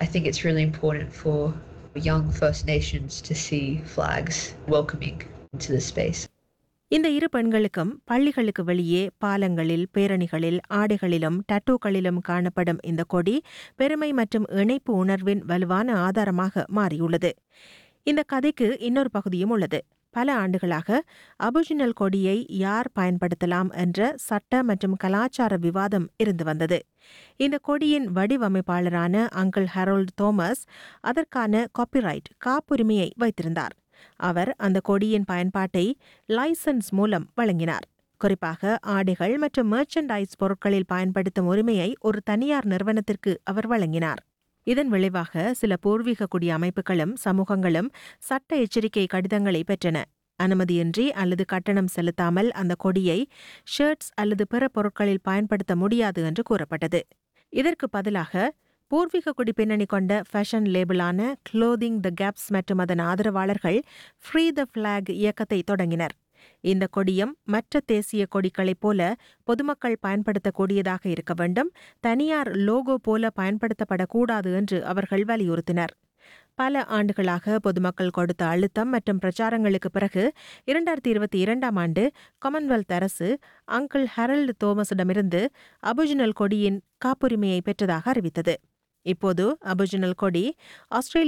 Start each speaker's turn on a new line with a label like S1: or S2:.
S1: think it's really important for young First Nations to see flags welcoming into the space.
S2: இந்த இரு பெண்களுக்கும் பள்ளிகளுக்கு வெளியே பாலங்களில் பேரணிகளில் ஆடைகளிலும் டட்டூக்களிலும் காணப்படும் இந்த கொடி பெருமை மற்றும் இணைப்பு உணர்வின் வலுவான ஆதாரமாக மாறியுள்ளது இந்த கதைக்கு இன்னொரு பகுதியும் உள்ளது பல ஆண்டுகளாக அபுஜினல் கொடியை யார் பயன்படுத்தலாம் என்ற சட்ட மற்றும் கலாச்சார விவாதம் இருந்து வந்தது இந்த கொடியின் வடிவமைப்பாளரான அங்கிள் ஹரோல்ட் தோமஸ் அதற்கான காப்பிரைட் காப்புரிமையை வைத்திருந்தார் அவர் அந்த கொடியின் பயன்பாட்டை லைசன்ஸ் மூலம் வழங்கினார் குறிப்பாக ஆடைகள் மற்றும் மெர்ச்சன்டைஸ் பொருட்களில் பயன்படுத்தும் உரிமையை ஒரு தனியார் நிறுவனத்திற்கு அவர் வழங்கினார் இதன் விளைவாக சில பூர்வீக குடி அமைப்புகளும் சமூகங்களும் சட்ட எச்சரிக்கை கடிதங்களை பெற்றன அனுமதியின்றி அல்லது கட்டணம் செலுத்தாமல் அந்த கொடியை ஷர்ட்ஸ் அல்லது பிற பொருட்களில் பயன்படுத்த முடியாது என்று கூறப்பட்டது இதற்கு பதிலாக பூர்வீக குடி பின்னணி கொண்ட ஃபேஷன் லேபிளான க்ளோதிங் த கேப்ஸ் மற்றும் அதன் ஆதரவாளர்கள் ஃப்ரீ த ஃபிளாக் இயக்கத்தை தொடங்கினர் இந்த கொடியும் மற்ற தேசிய கொடிகளைப் போல பொதுமக்கள் பயன்படுத்தக்கூடியதாக இருக்க வேண்டும் தனியார் லோகோ போல பயன்படுத்தப்படக்கூடாது என்று அவர்கள் வலியுறுத்தினர் பல ஆண்டுகளாக பொதுமக்கள் கொடுத்த அழுத்தம் மற்றும் பிரச்சாரங்களுக்கு பிறகு இரண்டாயிரத்தி இருபத்தி இரண்டாம் ஆண்டு காமன்வெல்த் அரசு அங்கிள் ஹெரல்டு தோமஸிடமிருந்து அபுஜினல் கொடியின் காப்புரிமையை பெற்றதாக அறிவித்தது இப்போது அபுஜினல் கொடி ஆஸ்திரேலிய